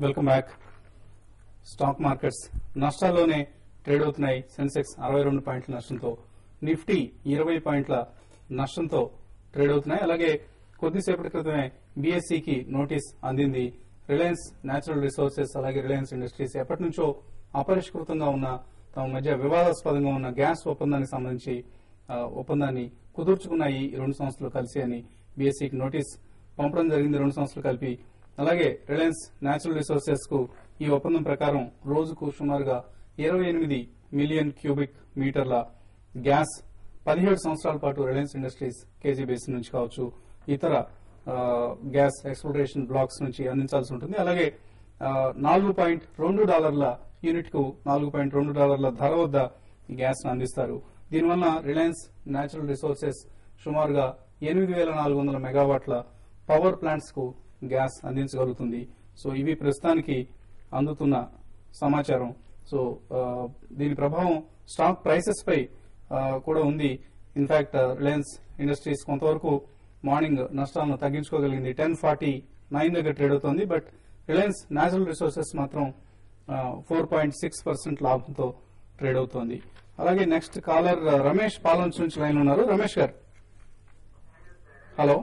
Welcome back stock markets నష్టాల్లోనే trade అవుతున్నాయి Sensex అరవై రెండు పాయింట్ల నష్టంతో నిఫ్టీ ఇరవై పాయింట్ల నష్టంతో ట్రేడ్ అవుతున్నాయి అలాగే కొద్దిసేపటి క్రితమే బీఎస్సీకి నోటీస్ అందింది రిలయన్స్ న్యాచురల్ రిసోర్సెస్ అలాగే రిలయన్స్ ఇండస్ట్రీస్ ఎప్పటి నుంచో అపరిష్కృతంగా ఉన్న తమ మధ్య వివాదాస్పదంగా ఉన్న గ్యాస్ ఒప్పందానికి సంబంధించి ఆ, ఒప్పందాన్ని కుదుర్చుకున్నాయి ఈ రెండు సంస్థలు కలిసి అని బీఎస్సీకి నోటీస్ పంపడం జరిగింది రెండు సంస్థలు కలిపి అలాగే రిలయన్స్ న్యాచురల్ రిసోర్సెస్ కు ఈ ఒప్పందం ప్రకారం రోజుకు సుమారుగా ఇరవై ఎనిమిది మిలియన్ క్యూబిక్ మీటర్ల గ్యాస్ పదిహేడు సంవత్సరాల పాటు రిలయన్స్ ఇండస్ట్రీస్ కేజీ బేసిన్ నుంచి కావచ్చు ఇతర ఆ, గ్యాస్ ఎక్స్ప్లోరేషన్ బ్లాక్స్ నుంచి అందించాల్సి ఉంటుంది అలాగే ఆ, నాలుగు పాయింట్ రెండు డాలర్ల యూనిట్ కు నాలుగు పాయింట్ రెండు డాలర్ల ధర వద్ద ఈ గ్యాస్ ను అందిస్తారు దీనివల్ల రిలయన్స్ న్యాచురల్ రిసోర్సెస్ సుమారుగా ఎనిమిది వేల నాలుగు వందల మెగావాట్ల పవర్ ప్లాంట్స్ కు గ్యాస్ అందించగలుగుతుంది సో ఇవి ప్రస్తుతానికి అందుతున్న సమాచారం సో ఆ, దీని ప్రభావం స్టాక్ ప్రైసెస్ పై ఆ, కూడా ఉంది ఇన్ఫాక్ట్ రిలయన్స్ ఇండస్ట్రీస్ కొంతవరకు మార్నింగ్ నష్టాలను తగ్గించుకోగలిగింది టెన్ ఫార్టీ నైన్ దగ్గర ట్రేడ్ అవుతోంది బట్ రిలయన్స్ న్యాచురల్ రిసోర్సెస్ మాత్రం ఫోర్ పాయింట్ సిక్స్ పర్సెంట్ లాభంతో ట్రేడ్ అవుతోంది అలాగే నెక్స్ట్ కాలర్ రమేష్ పాలన్స్ నుంచి లైన్ ఉన్నారు రమేష్ గారు హలో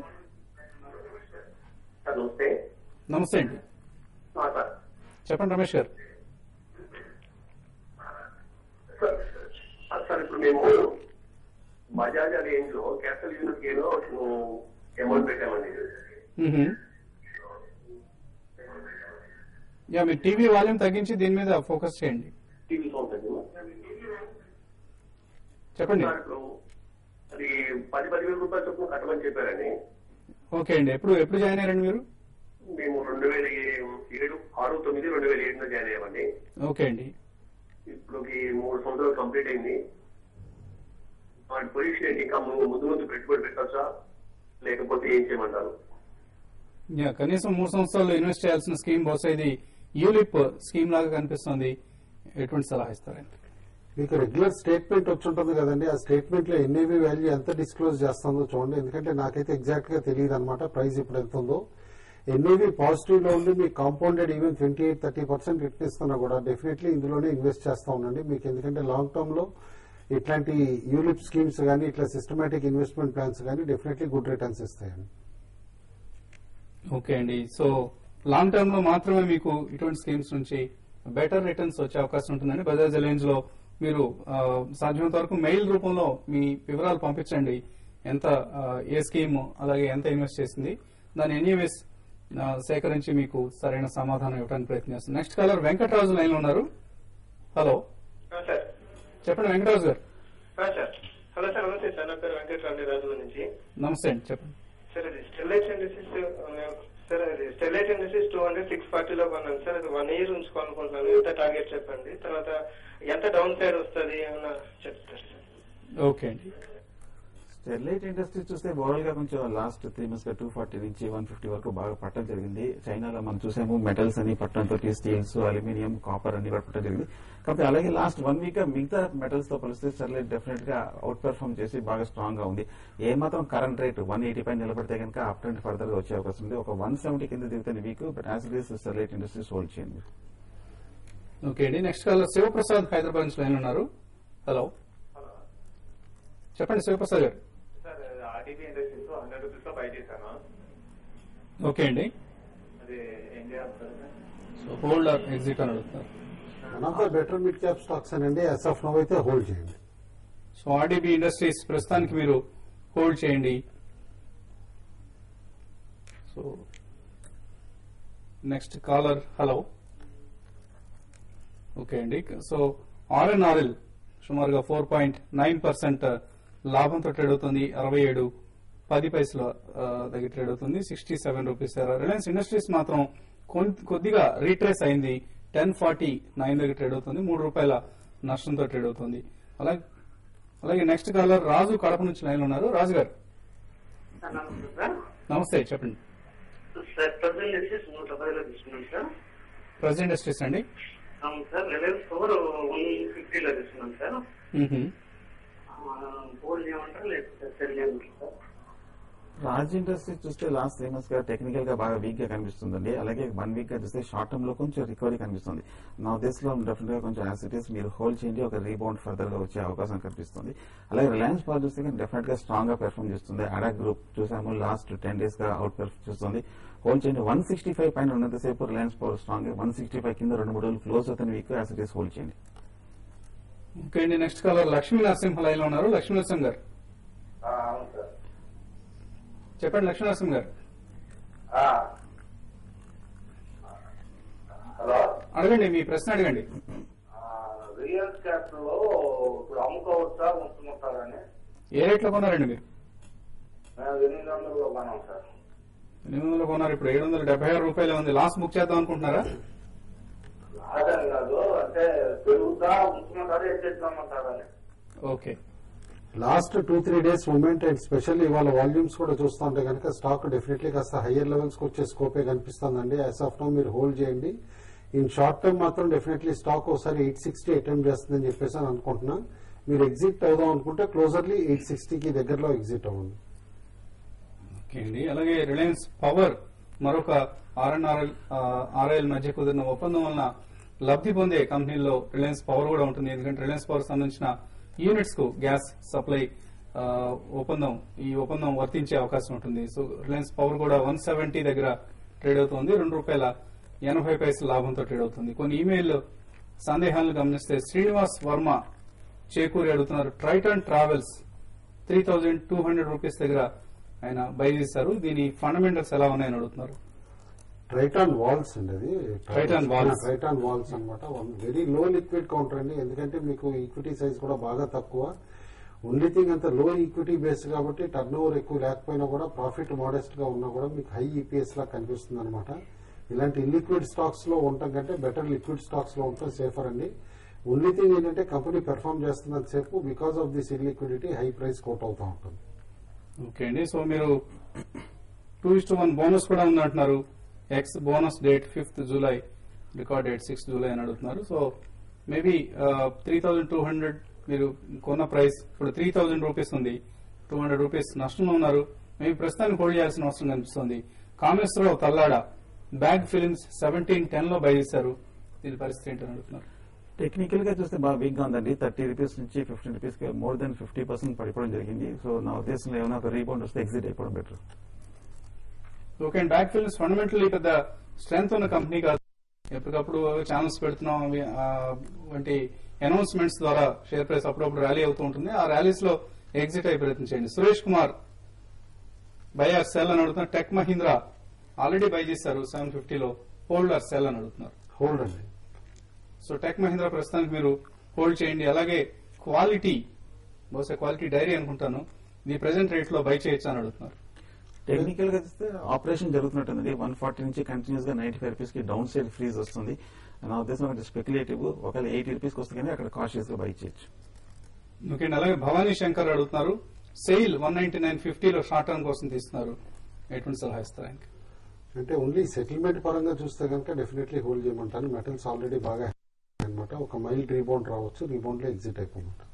సార్ నమస్తే నమస్తే అండి ఆ, సార్ చెప్పండి రమేష్ గారు సార్ ఆ, సార్ ఇప్పుడు మేము బజాజ్ రేంజ్ లో క్యాపిటల్ యూనిట్ గేమ్ లో అమౌంట్ పెట్టామండి మ్మ్హమ్. యా మీరు టీవీ వాల్యూమ్ తగ్గించి దీని మీద ఫోకస్ చేయండి టీవీ సౌండ్ అండి చెప్పండి సార్ ఇప్పుడు అది పది పదివేల రూపాయల చొప్పున కట్టమని చెప్పారండి ఓకే అండి ఎప్పుడు ఎప్పుడు జాయిన్ అయ్యారండి మీరు మేము రెండు వేల ఏడు ఆరు తొమ్మిది రెండు వేల ఏడులో జాయిన్ అయ్యామండి ఓకే అండి ఇప్పుడుకి మూడు సంవత్సరాలు కంప్లీట్ అయింది వాటి పొజిషన్ ఏంటి ఇంకా ముందు ముందు ముందు పెట్టుబడి పెట్టచ్చా లేకపోతే ఏం చేయమంటారు యా కనీసం మూడు సంవత్సరాలు ఇన్వెస్ట్ చేయాల్సిన స్కీమ్ బహుశా ఇది యూలిప్ స్కీమ్ లాగా కనిపిస్తుంది ఎటువంటి సలహా ఇస్తారండి మీకు రెగ్యులర్ స్టేట్మెంట్ వచ్చి ఉంటుంది కదండి ఆ స్టేట్మెంట్ లో ఎన్ఏవి వాల్యూ ఎంత డిస్క్లోజ్ చేస్తుందో చూడండి ఎందుకంటే నాకైతే ఎగ్జాక్ట్ గా తెలియదు అనమాట ప్రైస్ ఇప్పుడు ఎంత ఉందో ఎన్ఏవి పాజిటివ్ లో ఉండి మీకు compounded even twenty eight thirty percent return ఇస్తున్నా కూడా డెఫినెట్లీ ఇందులోనే ఇన్వెస్ట్ చేస్తా ఉండండి మీకు ఎందుకంటే లాంగ్ టర్మ్ లో ఇట్లాంటి యూలిప్ స్కీమ్స్ కానీ ఇట్లా సిస్టమేటిక్ ఇన్వెస్ట్మెంట్ ప్లాన్స్ కానీ డెఫినెట్లీ గుడ్ రిటర్న్స్ ఇస్తాయండి ఓకే అండి సో లాంగ్ టర్మ్ లో మాత్రమే మీకు ఇటువంటి స్కీమ్స్ నుంచి బెటర్ రిటర్న్స్ వచ్చే అవకాశం ఉంటుందండి బజాజ్ అలయన్స్ లో మీరు ఆ, సాధ్యమైనంత వరకు మెయిల్ రూపంలో మీ వివరాలు పంపించండి ఎంత ఆ, ఏ స్కీమ్ అలాగే ఎంత ఇన్వెస్ట్ చేసింది దాని ఎన్ఈఎస్ సేకరించి మీకు సరైన సమాధానం ఇవ్వడానికి ప్రయత్నిస్తాను నెక్స్ట్ కాలర్ వెంకటరాజు లైన్ లో ఉన్నారు హలో సార్ చెప్పండి వెంకటరాజు గారు సార్ హలో సార్ నమస్తే సార్ నా పేరు వెంకటరామని రాజు నుంచి నమస్తే అండి చెప్పండి సార్ అది స్టెర్లైట్ ఇండస్ట్రీస్ సార్ అది Sterlite industries two hundred six ఫార్టీలో కొన్నాను సార్ అది వన్ ఇయర్ ఉంచుకోవాలనుకుంటున్నాను ఎంత టార్గెట్ చెప్పండి తర్వాత ఎంత డౌన్ సైడ్ వస్తుంది అన్న చెప్తారు సార్ ఓకే అండి స్టెర్లైట్ ఇండస్ట్రీ చూస్తే ఓవరాల్ గా కొంచెం లాస్ట్ త్రీ మంత్స్ గా టూ ఫార్టీ నుంచి వన్ ఫిఫ్టీ వరకు బాగా పట్టడం జరిగింది చైనాలో మనం చూసాము మెటల్స్ అని పట్టడంతో స్టీల్స్ అల్యూమినియం కాపర్ అన్ని కూడా పట్టడం జరిగింది కాబట్టి అలాగే లాస్ట్ వన్ వీక్ గా మిగతా మెటల్స్ తో పోలిస్తే స్టెర్లైట్ డెఫినెట్ గా అవుట్ పెర్ఫార్మ్ చేసి బాగా స్ట్రాంగ్ గా ఉంది ఏ మాత్రం కరెంట్ రేట్ వన్ ఎయిటీ పైన నిలబడితే కనుక అప్ ట్రెండ్ ఫర్దర్ గా వచ్చే అవకాశం ఉంది ఒక వన్ సెవెంటీ కింద దిగుతున్న weak but as it is Sterlite industries hold చేయండి ఓకే అండి నెక్స్ట్ కాలర్ శివప్రసాద్ హైదరాబాద్ నుంచి లైన్ ఉన్నారు హలో చెప్పండి శివప్రసాద్ గారు sir RTP industries hundred rupees లో బై చేశాను ఓకే అండి అది ఏం చేయాలి సార్ సో హోల్డ్ ఆర్ ఎగ్జిట్ అని అడుగుతున్నారు one of the better mid cap stocks అండి ఎస్ ఆఫ్ నో అయితే హోల్డ్ చేయండి సో ఆర్డీబీ ఇండస్ట్రీస్ ప్రస్తుతానికి మీరు హోల్డ్ చేయండి so next caller hello okay అండి సో ఆర్ఎన్ఆర్ఎల్ సుమారుగా ఫోర్ పాయింట్ నైన్ పర్సెంట్ లాభంతో ట్రేడ్ అవుతుంది అరవై ఏడు పది పైసల ఆ, దగ్గర ట్రేడ్ అవుతుంది sixty seven rupees Reliance industries మాత్రం కొన్- కొద్దిగా రీట్రేస్ అయింది టెన్ ఫార్టీ నైన్ దగ్గర ట్రేడ్ అవుతుంది మూడు రూపాయల నష్టంతో ట్రేడ్ అవుతుంది అలాగే అలాగే నెక్స్ట్ కాలర్ రాజు కడప నుంచి లైన్ ఉన్నారు రాజు గారు నమస్తే సార్ నమస్తే చెప్పండి సార్ ప్రజెంట్ వచ్చేసి నూట పదిలో తీసుకున్నాం సార్ ప్రజెంట్ ఇండస్ట్రీస్ అండి అవును సార్ రిలయన్స్ పవర్ వన్ ఫిఫ్టీలో తీసుకున్నాం సార్ మ్హూ. హోల్డ్ చేయమంటారా లేకపోతే సెల్ చేయమంటారా సార్ రాజ్ ఇండస్ట్రీ చూస్తే లాస్ట్ త్రీ మంత్స్ గా టెక్నికల్ గా బాగా వీక్ గా కనిపిస్తుందండి అలాగే వన్ వీక్ గా చూస్తే షార్ట్ టర్మ్ లో కొంచెం రికవరీ కనిపిస్తుంది నా ఉద్దేశంలో డెఫినెట్ గా కొంచెం యాసిటీస్ మీరు హోల్డ్ చేయండి ఒక రీబౌండ్ ఫర్దర్ గా వచ్చే అవకాశం కనిపిస్తుంది అలాగే రిలయన్స్ పవర్ చూస్తే డెఫినెట్ గా స్ట్రాంగ్ గా పెర్ఫామ్ చేస్తుంది అడా గ్రూప్ చూసాము లాస్ట్ టెన్ డేస్ గా అవుట్ పెర్ఫామ్ చేస్తుంది హోల్డ్ చేయండి వన్ సిక్స్టీ ఫైవ్ పైన ఉన్నంతసేపు Reliance power strong one sixty five కింద రెండు మూడు రోజులు క్లోజ్ అవుతున్న వీక్ యాసిటీస్ హోల్డ్ చేయండి ఓకే అండి next caller Lakshmi Narasimha line లో ఉన్నారు లక్ష్మీ నరసింహ గారు ఆ, అవును సార్ చెప్పండి లక్ష్మీ నరసింహ గారు ఆ. హలో అడగండి మీ ప్రశ్న అడగండి ఆ, రియల్స్ క్యాపిటల్ లో ఇప్పుడు అమ్ముకోవచ్చా ఉంచుకుంటారని ఏ రేట్ లో కొన్నారండి మీరు మేము ఎనిమిది వందలు కొన్నాం సార్ ఎనిమిది వందలు కొన్నారు ఇప్పుడు ఏడు వందల డెబ్బై ఆరు రూపాయలు ఉంది లాస్ట్ బుక్ చేద్దాం అనుకుంటున్నారా అదని కాదు అంటే పెరుగుతా ఉంచుకుంటారా ఎత్తేద్దామంటారని okay last two three days movement and specially ఇవాళ వాల్యూమ్స్ కూడా చూస్తూ ఉంటే కనుక స్టాక్ డెఫినెట్లీ కాస్త హయ్యర్ లెవెల్స్ కి వచ్చే స్కోపే కనిపిస్తుందండి యాజ్ ఆఫ్ నో మీరు హోల్డ్ చేయండి ఇన్ షార్ట్ టర్మ్ మాత్రం డెఫినెట్లీ స్టాక్ ఒకసారి ఎయిట్ సిక్స్టీ అటెంప్ట్ చేస్తుందని చెప్పేసి అని అనుకుంటున్నా మీరు ఎగ్జిట్ అవుదాం అనుకుంటే క్లోజర్లీ ఎయిట్ సిక్స్టీకి దగ్గరలో ఎగ్జిట్ అవ్వండి ఓకే అండి అలాగే రిలయన్స్ పవర్ మరొక ఆర్ఎన్ఆర్ఎల్ ఆర్ఐఎల్ మధ్య కుదిరిన ఒప్పందం వలన లబ్ధి పొందే కంపెనీల్లో రిలయన్స్ పవర్ కూడా ఉంటుంది ఎందుకంటే రిలయన్స్ పవర్ సంబంధించిన యూనిట్స్ కు గ్యాస్ సప్లై ఆ, ఒప్పందం ఈ ఒప్పందం వర్తించే అవకాశం ఉంటుంది సో రిలయన్స్ పవర్ కూడా వన్ సెవెంటీ దగ్గర ట్రేడ్ అవుతుంది రెండు రూపాయల ఎనభై పైసల లాభంతో ట్రేడ్ అవుతుంది కొన్ని ఇమెయిల్ సందేహాలను గమనిస్తే శ్రీనివాస్ వర్మ చేకూరి అడుగుతున్నారు Triton travels three thousand two hundred rupees దగ్గర ఆయన బై చేశారు దీని ఫండమెంటల్స్ ఎలా ఉన్నాయని అడుగుతున్నారు ట్రైటాన్ వాల్స్ అండి అది Triton walls. ట్రైటాన్ వాల్స్ అనమాట వెరీ లో లిక్విడ్ కౌంటర్ అండి ఎందుకంటే మీకు ఈక్విటీ సైజ్ కూడా బాగా తక్కువ ఓన్లీ థింగ్ అంత లో ఈక్విటీ బేస్ కాబట్టి టర్న్ ఓవర్ ఎక్కువ లేకపోయినా కూడా ప్రాఫిట్ మోడెస్ట్ గా ఉన్నా కూడా మీకు హై ఈపీఎస్ లా కనిపిస్తుంది అనమాట ఇలాంటి ఇల్లిక్విడ్ స్టాక్స్ లో ఉండటం కంటే బెటర్ లిక్విడ్ స్టాక్స్ లో ఉండటం సేఫర్ అండి ఓన్లీ థింగ్ ఏంటంటే కంపెనీ పెర్ఫామ్ చేస్తున్నంతసేపు because of this illiquidity high price quote అవుతూ ఉంటుంది ఓకే అండి సో మీరు టూ ఇస్ వన్ బోనస్ కూడా ఉందంటున్నారు ex bonus date fifth July record date six July అని అడుగుతున్నారు so maybe three thousand two hundred మీరు కొన్న ప్రైస్ ఇప్పుడు త్రీ థౌజండ్ రూపీస్ ఉంది టూ హండ్రెడ్ రూపీస్ నష్టంలో ఉన్నారు మేబీ ప్రస్తుతానికి హోల్డ్ చేయాల్సిన అవసరం కనిపిస్తుంది Kameswararao Tallada Bag films seventeen ten లో బై చేశారు దీని పరిస్థితి ఏంటని అడుగుతున్నారు టెక్నికల్ గా చూస్తే బాగా వీక్ గా ఉందండి థర్టీ రూపీస్ నుంచి ఫిఫ్టీన్ రూపీస్ కి మోర్ దెన్ ఫిఫ్టీ పర్సెంట్ పడిపోవడం జరిగింది సో నా ఉద్దేశంలో ఏమైనా ఒక రీబౌండ్ వస్తే ఎగ్జిట్ అయిపోవడం better okay and Bag films fundamentally పెద్ద స్ట్రెంగ్త్ ఉన్న కంపెనీ కాదు ఎప్పటికప్పుడు ఛానల్స్ పెడుతున్నాం అవి, ఆ, వంటి అనౌన్స్మెంట్స్ ద్వారా షేర్ ప్రైస్ అప్పుడప్పుడు ర్యాలీ అవుతూ ఉంటుంది ఆ ర్యాలీస్ లో ఎగ్జిట్ అయ్యే ప్రయత్నం చేయండి సురేష్ కుమార్ బయర్ సెల్ అని అడుగుతున్నారు టెక్ మహీంద్రా ఆల్రెడీ బై చేశారు సెవెన్ ఫిఫ్టీలో హోల్డర్ సెల్ అని అడుగుతున్నారు హోల్డ్ అండి సో టెక్ మహీంద్రా ప్రస్తుతానికి మీరు హోల్డ్ చేయండి అలాగే క్వాలిటీ బహుశా క్వాలిటీ డైరీ అనుకుంటాను ఇది ప్రెసెంట్ రేట్ లో బై చేయొచ్చు అని అడుగుతున్నారు టెక్నికల్ గా చూస్తే ఆపరేషన్ జరుగుతున్నట్టుంది వన్ ఫార్టీ నుంచి కంటిన్యూస్ గా నైన్టీ ఫైవ్ రూపీస్ కి డౌన్ సైడ్ ఫ్రీజ్ వస్తుంది నా ఉద్దేశం ఒకటి స్పెక్యులేటివ్ ఒకవేళ ఎయిటీ రూపీస్ వస్తే కానీ అక్కడ కాషియస్ గా బై చేయొచ్చు ఓకే అండి అలాగే భవానీ శంకర్ అడుగుతున్నారు సెయిల్ వన్ నైన్టీ నైన్ ఫిఫ్టీలో షార్ట్ టర్మ్ కోసం తీస్తున్నారు ఎటువంటి సలహా ఇస్తారు ఆయనకి అంటే ఓన్లీ సెటిల్మెంట్ పరంగా చూస్తే కనుక డెఫినెట్లీ హోల్డ్ చేయమంటాను మెటల్స్ ఆల్రెడీ బాగా అనమాట ఒక మైల్డ్ రీబౌండ్ రావచ్చు రీబౌండ్ లో ఎగ్జిట్ అయిపోమంటారు